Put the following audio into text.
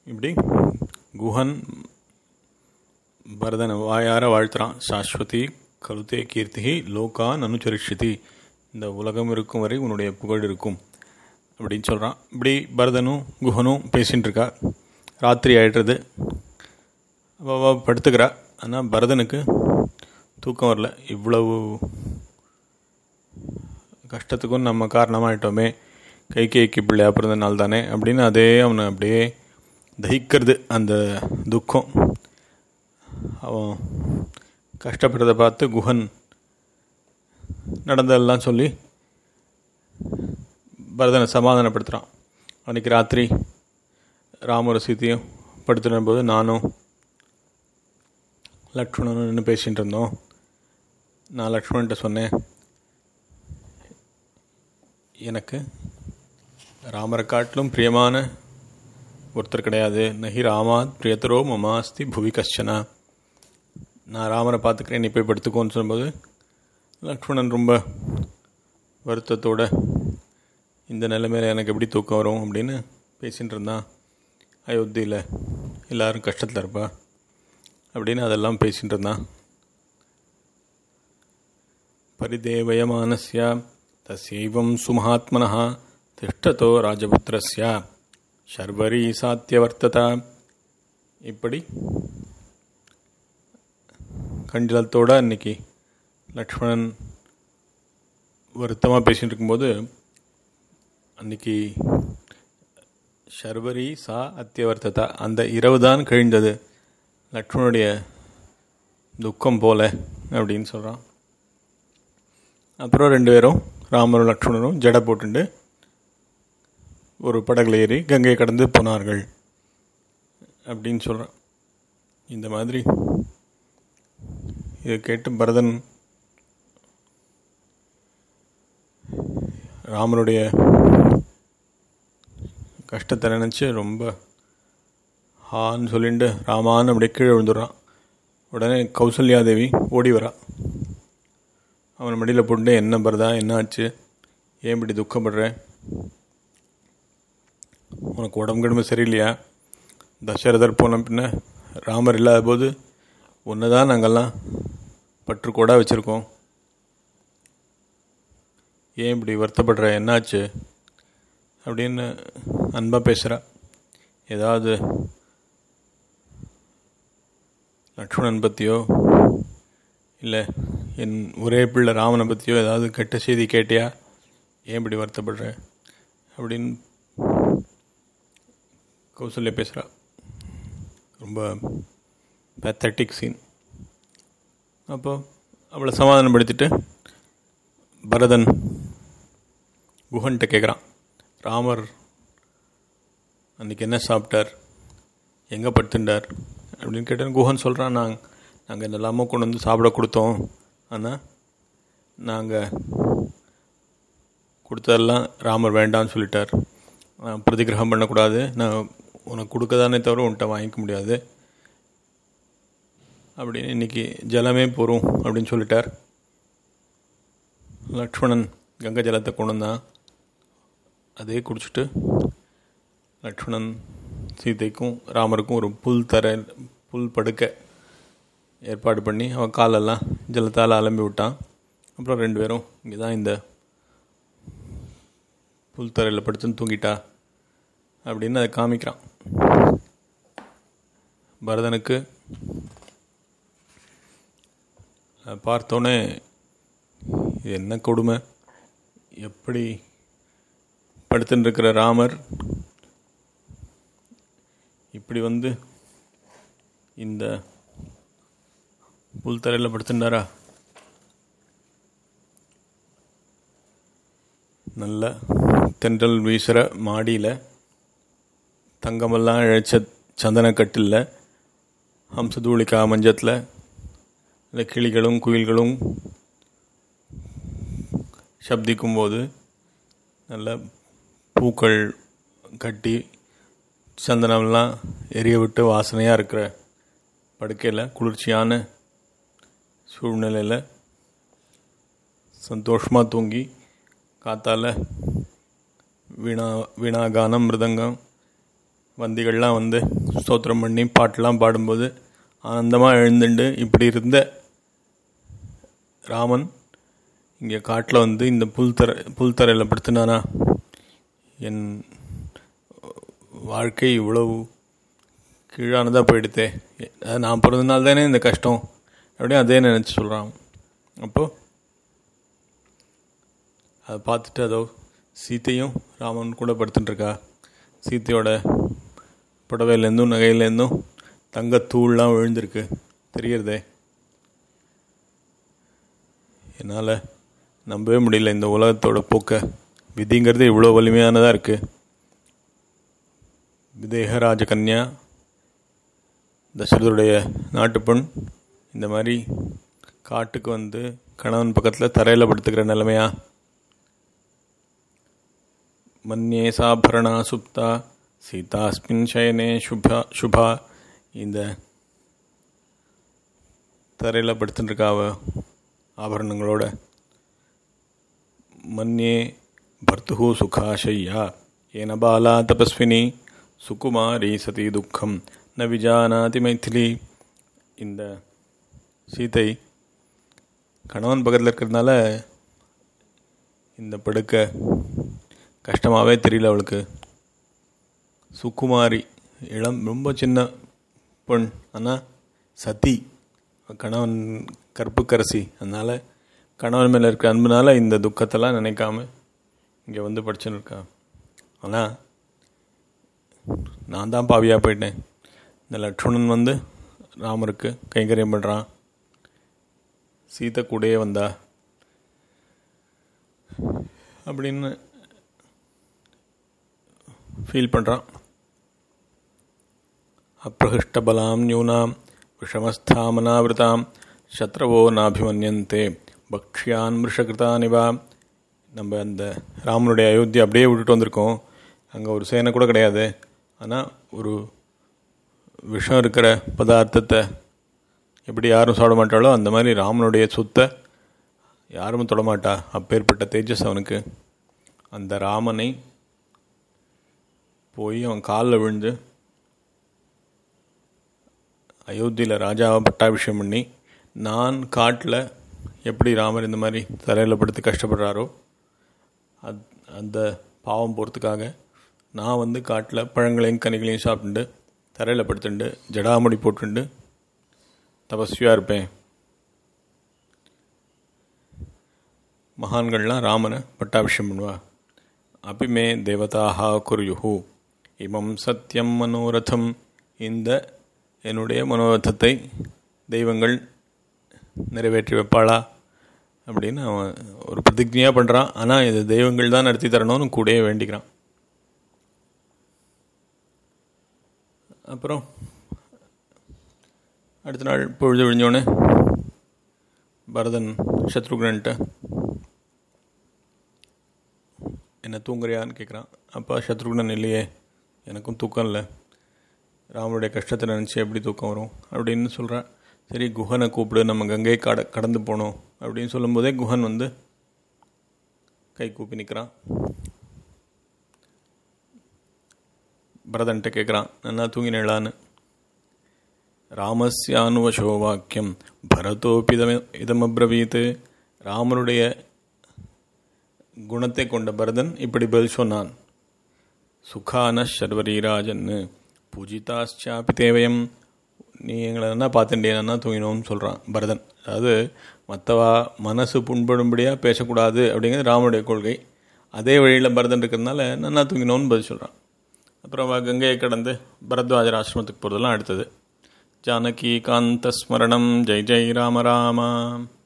இப்படி குஹன் பரதனை வாயார வாழ்த்துறான் சாஸ்வதி கருத்தே கீர்த்தி லோகான் அனுச்சரிஷிதி இந்த உலகம் இருக்கும் வரை உன்னுடைய புகழ் இருக்கும் அப்படின்னு சொல்கிறான் இப்படி பரதனும் குஹனும் பேசின்னு இருக்கா ராத்திரி ஆயிடுறது அவள் படுத்துக்கிறா ஆனால் பரதனுக்கு தூக்கம் வரல இவ்வளவு கஷ்டத்துக்கும் நம்ம காரணமாயிட்டோமே கை கைக்கு பிள்ளையா பிறந்த நாள் தானே அப்படின்னு அதே அவனை அப்படியே தகிக்கிறது அந்த துக்கம் அவன் கஷ்டப்படுறதை பார்த்து குஹன் நடந்ததெல்லாம் சொல்லி பரதனை சமாதானப்படுத்துகிறான் அன்றைக்கி ராத்திரி ராமர சீத்தையும் படுத்துன போது நானும் லக்ஷ்மணனும் நின்று பேசிகிட்டு இருந்தோம் நான் லக்ஷ்மணன்ட்ட சொன்னேன் எனக்கு ராமரை காட்டிலும் பிரியமான ஒருத்தர் கிடையாது நஹி ராமாத் பிரியத்தரோ மமாஸ்தி புவி கஷ்டனா நான் ராமரை பார்த்துக்கிறேன் நீ போய் படுத்துக்கோன்னு சொல்லும்போது லக்ஷ்மணன் ரொம்ப வருத்தத்தோட இந்த நிலைமையில் எனக்கு எப்படி தூக்கம் வரும் அப்படின்னு பேசிகிட்டு இருந்தான் அயோத்தியில் எல்லோரும் கஷ்டத்தில் இருப்பா அப்படின்னு அதெல்லாம் பேசிகிட்டு இருந்தான் பரிதேவயமானஸ்ய தஸ்யைவம் சுமஹாத்மனः திஷ்டதோ ராஜபுத்திரஸ்ய ஷர்வரி சாத்தியவர்த்ததா இப்படி கண்டிலத்தோட அன்னைக்கு லக்ஷ்மணன் வருத்தமாக பேசிகிட்டு இருக்கும்போது அன்னைக்கு ஷர்வரி சா அத்தியவர்த்ததா அந்த இரவு தான் கழிந்தது லக்ஷ்மணுடைய துக்கம் போல அப்படின்னு சொல்கிறான் அப்புறம் ரெண்டு பேரும் ராமரும் லக்ஷ்மணரும் ஜடை போட்டுண்டு ஒரு படகுல ஏறி கங்கையை கடந்து போனார்கள் அப்படின்னு சொல்கிறான் இந்த மாதிரி இதை கேட்டு பரதன் ராமருடைய கஷ்டத்தை நினச்சி ரொம்ப ஹான்னு சொல்லிட்டு ராமான்னு அப்படியே கீழே விழுந்துடுறான் உடனே கௌசல்யாதேவி ஓடி வரா அவன் மடியில் போட்டு என்ன பரதா என்ன ஆச்சு ஏன் இப்படி துக்கப்படுற உனக்கு உடம்பு கிடம்பு சரியில்லையா தசரதர் போன பின்ன ராமர் இல்லாத போது ஒன்று தான் நாங்கள்லாம் பற்றுக்கோடாக வச்சுருக்கோம் ஏன் இப்படி வருத்தப்படுற என்னாச்சு அப்படின்னு அன்பாக பேசுகிறா ஏதாவது லக்ஷ்மணன் பற்றியோ இல்லை என் ஒரே பிள்ளை ராமனை பற்றியோ ஏதாவது கெட்ட செய்தி கேட்டியா ஏன் இப்படி வருத்தப்படுற அப்படின்னு கௌசல்யா பேசுகிறா ரொம்ப பேத்தட்டிக் சீன் அப்போ அவளை சமாதானப்படுத்திட்டு பரதன் குஹன்கிட்ட கேட்குறான் ராமர் அன்றைக்கி என்ன சாப்பிட்டார் எங்கே படுத்துட்டார் அப்படின்னு கேட்டேன் குஹன் சொல்கிறான் நாங்கள் நாங்கள் இதெல்லாமோ கொண்டு வந்து சாப்பிட கொடுத்தோம் ஆனால் நாங்கள் கொடுத்ததெல்லாம் ராமர் வேண்டான்னு சொல்லிட்டார் பிரதிகிரகம் பண்ணக்கூடாது நான் உனக்கு கொடுக்க தானே தவிர உன்ட்ட வாங்கிக்க முடியாது அப்படின்னு இன்றைக்கி ஜலமே போகிறோம் அப்படின்னு சொல்லிட்டார் லக்ஷ்மணன் கங்கை ஜலத்தை கொண்டு வந்தான் அதே குடிச்சிட்டு லக்ஷ்மணன் சீதைக்கும் ராமருக்கும் ஒரு புல் தர புல் படுக்க ஏற்பாடு பண்ணி அவன் காலெல்லாம் ஜலத்தால் அலம்பி விட்டான் அப்புறம் ரெண்டு பேரும் இங்கே தான் இந்த புல் தரையில் படுத்துன்னு தூங்கிட்டா அப்படின்னு அதை காமிக்கிறான் பரதனுக்கு பார்த்தோன்னே இது என்ன கொடுமை எப்படி படுத்துன்னு இருக்கிற ராமர் இப்படி வந்து இந்த புல்தரையில் படுத்துட்டாரா நல்ல தென்றல் வீசுகிற மாடியில் தங்கமெல்லாம் இழைச்ச சந்தனக்கட்டில் ஹம்சதூளிக்கா மஞ்சத்தில் இந்த கிளிகளும் குயில்களும் சப்திக்கும் போது நல்ல பூக்கள் கட்டி சந்தனம்லாம் எரிய விட்டு வாசனையாக இருக்கிற படுக்கையில் குளிர்ச்சியான சூழ்நிலையில் சந்தோஷமாக தூங்கி காத்தால் வீணா வீணா கானம் மிருதங்கம் வந்திகள்லாம் வந்து ஸ்தோத்திரம் பண்ணி பாட்டெல்லாம் பாடும்போது ஆனந்தமாக எழுந்துண்டு இப்படி இருந்த ராமன் இங்கே காட்டில் வந்து இந்த புல்தரை புல்தரையில் படுத்துனானா என் வாழ்க்கை இவ்வளவு கீழானதாக போயிடுத்தே அது நான் பிறந்தனால தானே இந்த கஷ்டம் அப்படியே அதே நினச்சி சொல்கிறான் அப்போது அதை பார்த்துட்டு அதோ சீத்தையும் ராமன் கூட படுத்துட்டுருக்கா சீத்தையோட புடவையிலேருந்தும் நகையிலேருந்தும் தங்கத்தூள்லாம் விழுந்திருக்கு தெரியறதே என்னால் நம்பவே முடியல இந்த உலகத்தோட போக்க விதிங்கிறது இவ்வளோ வலிமையானதாக இருக்குது விதேக ராஜகன்யா தசரதுடைய நாட்டுப்பெண் இந்த மாதிரி காட்டுக்கு வந்து கணவன் பக்கத்தில் தரையில் படுத்துக்கிற நிலைமையா மன்யே சாபரணா சுப்தா சீதாஸ்மின் சயனே சுபா சுபா இந்த தரையில் படுத்துட்டுருக்காவ ஆபரணங்களோட மன்யே பர்த்து சுகாஷய்யா ஏன பாலா தபஸ்வினி சுகுமாரி சதி துக்கம் ந விஜானாதி மைथिலி இந்த சீதை கணவன் பக்கத்தில் இருக்கிறதுனால இந்த படுக்க கஷ்டமாகவே தெரியல அவளுக்கு சுக்குமாரி இளம் ரொம்ப சின்ன பொண் ஆனால் சதி கணவன் கற்புக்கரசி அதனால் கணவன் மேலே இருக்கிற அன்புனால இந்த துக்கத்தெல்லாம் நினைக்காம இங்கே வந்து படிச்சுன்னு இருக்கா ஆனால் நான் தான் பாவியாக போயிட்டேன் இந்த லக்ஷ்மணன் வந்து ராமருக்கு கைங்கரியம் பண்ணுறான் சீதை கூடயே வந்தா அப்படின்னு ஃபீல் பண்ணுறான் அப்பிரகிஷ்டபலாம் நியூனாம் விஷமஸ்தாமனாவிரதாம் சத்ரவோ நாபிமன்யந்தே பக்ஷ்யான் மிருஷகிருதானிவா நம்ம அந்த ராமனுடைய அயோத்தி அப்படியே விட்டுட்டு வந்திருக்கோம் அங்கே ஒரு சேனை கூட கிடையாது ஆனால் ஒரு விஷம் இருக்கிற பதார்த்தத்தை எப்படி யாரும் சாப்பிட மாட்டாளோ அந்த மாதிரி ராமனுடைய சொத்தை யாரும் தொடமாட்டா அப்பேற்பட்ட தேஜஸ் அவனுக்கு அந்த ராமனை போய் அவன் காலில் விழுந்து அயோத்தியில் ராஜாவை பட்டாபிஷேகம் பண்ணி நான் காட்டில் எப்படி ராமர் இந்த மாதிரி தரையில் படுத்து கஷ்டப்படுறாரோ அத் அந்த பாவம் போகிறதுக்காக நான் வந்து காட்டில் பழங்களையும் கனிகளையும் சாப்பிட்டுண்டு தரையில் படுத்துண்டு ஜடாமுடி போட்டுண்டு தபஸ்வியாக இருப்பேன் மகான்கள்லாம் ராமனை பட்டாபிஷேகம் பண்ணுவா அபிமே தேவதாக குருயுஹு இமம் சத்தியம் மனோரதம் இந்த என்னுடைய மனோரதத்தை தெய்வங்கள் நிறைவேற்றி வைப்பாளா அப்படின்னு அவன் ஒரு பிரதிஜையாக பண்ணுறான் ஆனால் இது தெய்வங்கள் தான் நடத்தி தரணும்னு கூடயே வேண்டிக்கிறான் அப்புறம் அடுத்த நாள் பொழுது விழிஞ்சோடனே பரதன் சத்ருக்னன்ட்ட என்ன தூங்குறியான்னு கேட்குறான் அப்பா சத்ருக்னன் இல்லையே எனக்கும் தூக்கம் இல்லை ராமனுடைய கஷ்டத்தை நினச்சி எப்படி தூக்கம் வரும் அப்படின்னு சொல்கிறான் சரி குஹனை கூப்பிடு நம்ம கங்கை கட கடந்து போனோம் அப்படின்னு சொல்லும்போதே குஹன் வந்து கை கூப்பி நிற்கிறான் பரதன்ட்ட கேட்குறான் நல்லா தூங்கினேளான்னு ராமஸ்யானுவசோ வாக்கியம் பரதோபிதம் இதமப்ரவீத் ராமனுடைய குணத்தை கொண்ட பரதன் இப்படி பதில் சொன்னான் சுகான சர்வரீராஜன் பூஜிதாச்சாபி தேவயம் நீ எங்களை என்ன பார்த்துட்டே என்ன தூங்கினோம்னு சொல்கிறான் பரதன் அதாவது மற்றவா மனசு புண்படும்படியாக பேசக்கூடாது அப்படிங்கிறது ராமனுடைய கொள்கை அதே வழியில் பரதன் இருக்கிறதுனால நன்னா தூங்கினோன்னு பதில் சொல்கிறான் அப்புறம் அவ கங்கையை கடந்து பரத்வாஜர் ஆசிரமத்துக்கு போகிறதெல்லாம் அடுத்தது ஜானகி காந்த ஸ்மரணம் ஜெய் ஜெய் ராம ராமா